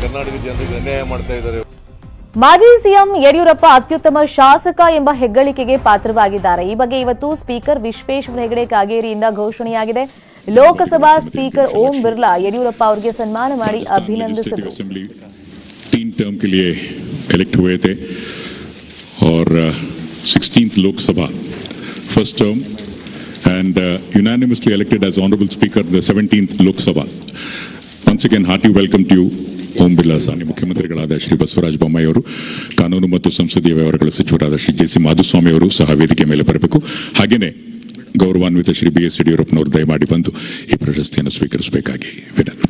ಕರ್ನಾಟಕ ಜನರಿಗೆ ಅನ್ಯಾಯ ಮಾಡ್ತಾ ಇದ್ದಾರೆ ಮಾಜಿ ಸಿಎಂ ಯಡಿಯೂರಪ್ಪ ಅತ್ಯುತ್ತಮ ಶಾಸಕ ಎಂಬ ಹೆಗ್ಗಳಿಕೆಗೆ ಪಾತ್ರವಾಗಿದ್ದಾರೆ ಈ ಬಗ್ಗೆ ಇವತ್ತು ಸ್ಪೀಕರ್ ವಿಶ್ವೇಶ್ವರ ಹೆಗಡೆ ಕಾಗೇರಿಯಿಂದ ಘೋಷಣೆಯಾಗಿದೆ ಲೋಕಸಭಾ ಸ್ಪೀಕರ್ ಓಂ ಬಿರ್ಲಾ ಯಡಿಯೂರಪ್ಪ ಅವರಿಗೆ ಸನ್ಮಾನ ಮಾಡಿ ಅಭಿನಂದಿಸಿದರು असेंबली तीन टर्म के लिए इलेक्ट हुए थे और sixteen Lok Sabha first term and unanimously elected as honourable speaker the seventeen Lok Sabha once again hearty welcome to you Om Birla ಸಾನಿ ಮುಖ್ಯಮಂತ್ರಿಗಳಾದ ಶ್ರೀ ಬಸವರಾಜ ಬೊಮ್ಮಾಯಿ ಅವರು ಕಾನೂನು ಮತ್ತು ಸಂಸದೀಯ ವ್ಯವಹಾರಗಳ ಸಚಿವರಾದ ಶ್ರೀ ಜೆ ಸಿ ಮಾಧುಸ್ವಾಮಿ ಅವರು ಸಹ ವೇದಿಕೆ ಮೇಲೆ ಬರಬೇಕು ಹಾಗೆಯೇ ಗೌರವಾನ್ವಿತ ಶ್ರೀ ಬಿ ಎಸ್ ಯಡಿಯೂರಪ್ಪನವರು ದಯಮಾಡಿ ಬಂದು ಈ ಪ್ರಶಸ್ತಿಯನ್ನು ಸ್ವೀಕರಿಸಬೇಕಾಗಿ ವಿನಂತಿ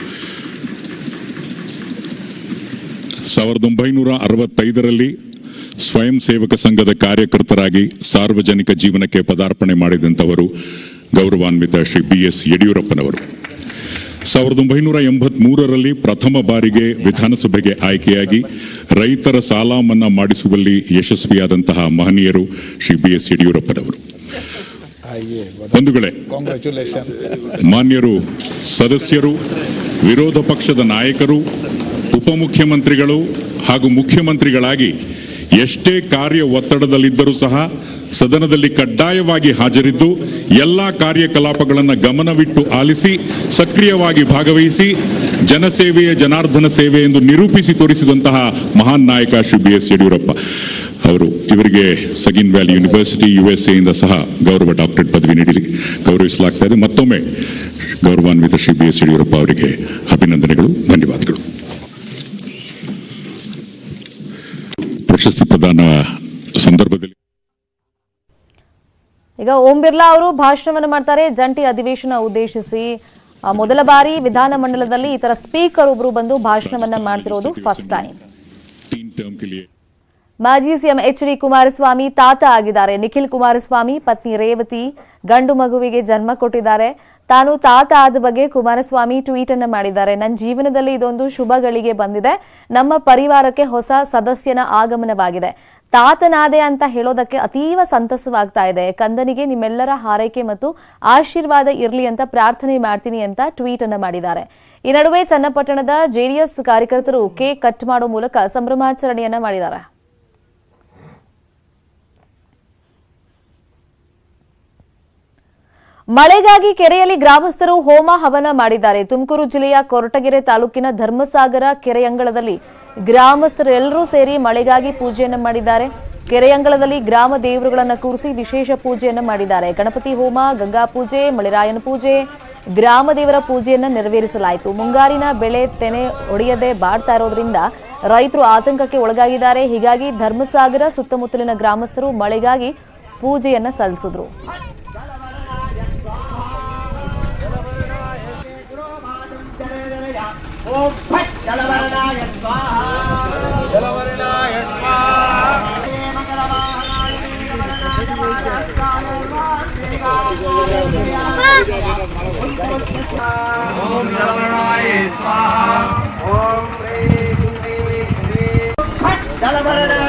ಸಾವಿರದ ಒಂಬೈನೂರ ಅರವತ್ತೈದರಲ್ಲಿ ಸ್ವಯಂ ಸೇವಕ ಸಂಘದ ಕಾರ್ಯಕರ್ತರಾಗಿ ಸಾರ್ವಜನಿಕ ಜೀವನಕ್ಕೆ ಪದಾರ್ಪಣೆ ಮಾಡಿದಂಥವರು ಗೌರವಾನ್ವಿತ ಶ್ರೀ ಬಿ ಎಸ್ ಯಡಿಯೂರಪ್ಪನವರು ಸಾವಿರದ ಒಂಬೈನೂರ ಎಂಬತ್ಮೂರರಲ್ಲಿ ಪ್ರಥಮ ಬಾರಿಗೆ ವಿಧಾನಸಭೆಗೆ ಆಯ್ಕೆಯಾಗಿ ರೈತರ ಸಾಲ ಮನ್ನಾ ಮಾಡಿಸುವಲ್ಲಿ ಯಶಸ್ವಿಯಾದಂತಹ ಮಹನೀಯರು ಶ್ರೀ ಬಿ ಎಸ್ ಯಡಿಯೂರಪ್ಪನವರು ಬಂಧುಗಳೇ ಮಾನ್ಯರು ಸದಸ್ಯರು ವಿರೋಧ ಪಕ್ಷದ ನಾಯಕರು ಉಪಮುಖ್ಯಮಂತ್ರಿಗಳು ಹಾಗೂ ಮುಖ್ಯಮಂತ್ರಿಗಳಾಗಿ ಎಷ್ಟೇ ಕಾರ್ಯ ಒತ್ತಡದಲ್ಲಿದ್ದರೂ ಸಹ ಸದನದಲ್ಲಿ ಕಡ್ಡಾಯವಾಗಿ ಹಾಜರಿದ್ದು ಎಲ್ಲ ಕಾರ್ಯಕಲಾಪಗಳನ್ನು ಗಮನವಿಟ್ಟು ಆಲಿಸಿ ಸಕ್ರಿಯವಾಗಿ ಭಾಗವಹಿಸಿ ಜನಸೇವೆಯ ಜನಾರ್ದನ ಸೇವೆ ಎಂದು ನಿರೂಪಿಸಿ ತೋರಿಸಿದಂತಹ ಮಹಾನ್ ನಾಯಕ ಶ್ರೀ ಬಿ ಎಸ್ ಯಡಿಯೂರಪ್ಪ ಅವರು ಇವರಿಗೆ Saginaw Valley university U S ಎಯಿಂದ ಸಹ ಗೌರವ ಡಾಕ್ಟರೇಟ್ ಪದವಿ ನೀಡಿ ಗೌರವಿಸಲಾಗ್ತಾ ಇದೆ ಮತ್ತೊಮ್ಮೆ ಗೌರವಾನ್ವಿತ ಶ್ರೀ ಬಿ ಎಸ್ ಯಡಿಯೂರಪ್ಪ ಅವರಿಗೆ ಅಭಿನಂದನೆಗಳು ಧನ್ಯವಾದಗಳು ಪ್ರಶಸ್ತಿ ಪ್ರದಾನ ಸಂದರ್ಭದಲ್ಲಿ ಈಗ ಓಂ ಬಿರ್ಲಾ ಅವರು ಭಾಷಣವನ್ನು ಮಾಡ್ತಾರೆ ಜಂಟಿ ಅಧಿವೇಶನ ಉದ್ದೇಶಿಸಿ ಆ, ಮೊದಲ ಬಾರಿ ವಿಧಾನಮಂಡಲದಲ್ಲಿ ಈ ತರ ಸ್ಪೀಕರ್ ಒಬ್ರು ಬಂದು ಭಾಷಣವನ್ನ ಮಾಡ್ತಿರೋದು ಫಸ್ಟ್ ಟೈಮ್ तीन टर्म के लिए ಮಾಜಿ ಸಿಎಂ ಎಚ್ ಡಿ ಕುಮಾರಸ್ವಾಮಿ ತಾತ ಆಗಿದ್ದಾರೆ ನಿಖಿಲ್ ಕುಮಾರಸ್ವಾಮಿ ಪತ್ನಿ ರೇವತಿ ಗಂಡು ಮಗುವಿಗೆ ಜನ್ಮ ಕೊಟ್ಟಿದ್ದಾರೆ ತಾನು ತಾತ ಆದ ಬಗ್ಗೆ ಕುಮಾರಸ್ವಾಮಿ ಟ್ವೀಟ್ ಅನ್ನ ಮಾಡಿದ್ದಾರೆ ನನ್ನ ಜೀವನದಲ್ಲಿ ಇದೊಂದು ಶುಭ ಗಳಿಗೆ ಬಂದಿದೆ ನಮ್ಮ ಪರಿವಾರಕ್ಕೆ ಹೊಸ ಸದಸ್ಯನ ಆಗಮನವಾಗಿದೆ ತಾತನಾದೆ ಅಂತ ಹೇಳೋದಕ್ಕೆ ಅತೀವ ಸಂತಸವಾಗ್ತಾ ಇದೆ ಕಂದನಿಗೆ ನಿಮ್ಮೆಲ್ಲರ ಹಾರೈಕೆ ಮತ್ತು ಆಶೀರ್ವಾದ ಇರಲಿ ಅಂತ ಪ್ರಾರ್ಥನೆ ಮಾಡ್ತೀನಿ ಅಂತ ಟ್ವೀಟ್ ಅನ್ನ ಮಾಡಿದ್ದಾರೆ ಈ ನಡುವೆ ಚನ್ನಪಟ್ಟಣದ ಜೆಡಿಎಸ್ ಕಾರ್ಯಕರ್ತರು ಕೇಕ್ ಕಟ್ ಮಾಡೋ ಮೂಲಕ ಸಂಭ್ರಮಾಚರಣೆಯನ್ನ ಮಾಡಿದ್ದಾರೆ ಮಳೆಗಾಗಿ ಕೆರೆಯಲ್ಲಿ ಗ್ರಾಮಸ್ಥರು ಹೋಮ ಹವನ ಮಾಡಿದ್ದಾರೆ ತುಮಕೂರು ಜಿಲ್ಲೆಯ ಕೊರಟಗೆರೆ ತಾಲೂಕಿನ ಧರ್ಮಸಾಗರ ಕೆರೆಯಂಗಳದಲ್ಲಿ ಗ್ರಾಮಸ್ಥರು ಎಲ್ಲರೂ ಸೇರಿ ಮಳೆಗಾಗಿ ಪೂಜೆಯನ್ನು ಮಾಡಿದ್ದಾರೆ ಕೆರೆಯಂಗಳದಲ್ಲಿ ಗ್ರಾಮ ದೇವರುಗಳನ್ನು ಕೂರಿಸಿ ವಿಶೇಷ ಪೂಜೆಯನ್ನ ಮಾಡಿದ್ದಾರೆ ಗಣಪತಿ ಹೋಮ ಗಂಗಾ ಪೂಜೆ ಮಳೆರಾಯನ ಪೂಜೆ ಗ್ರಾಮ ದೇವರ ಪೂಜೆಯನ್ನ ನೆರವೇರಿಸಲಾಯಿತು ಮುಂಗಾರಿನ ಬೆಳೆ ತೆನೆ ಒಡೆಯದೆ ಬಾಡ್ತಾ ಇರೋದ್ರಿಂದ ರೈತರು ಆತಂಕಕ್ಕೆ ಒಳಗಾಗಿದ್ದಾರೆ ಹೀಗಾಗಿ ಧರ್ಮಸಾಗರ ಸುತ್ತಮುತ್ತಲಿನ ಗ್ರಾಮಸ್ಥರು ಮಳೆಗಾಗಿ ಪೂಜೆಯನ್ನ ಸಲ್ಲಿಸಿದ್ರು ಜಲವರ್ಣ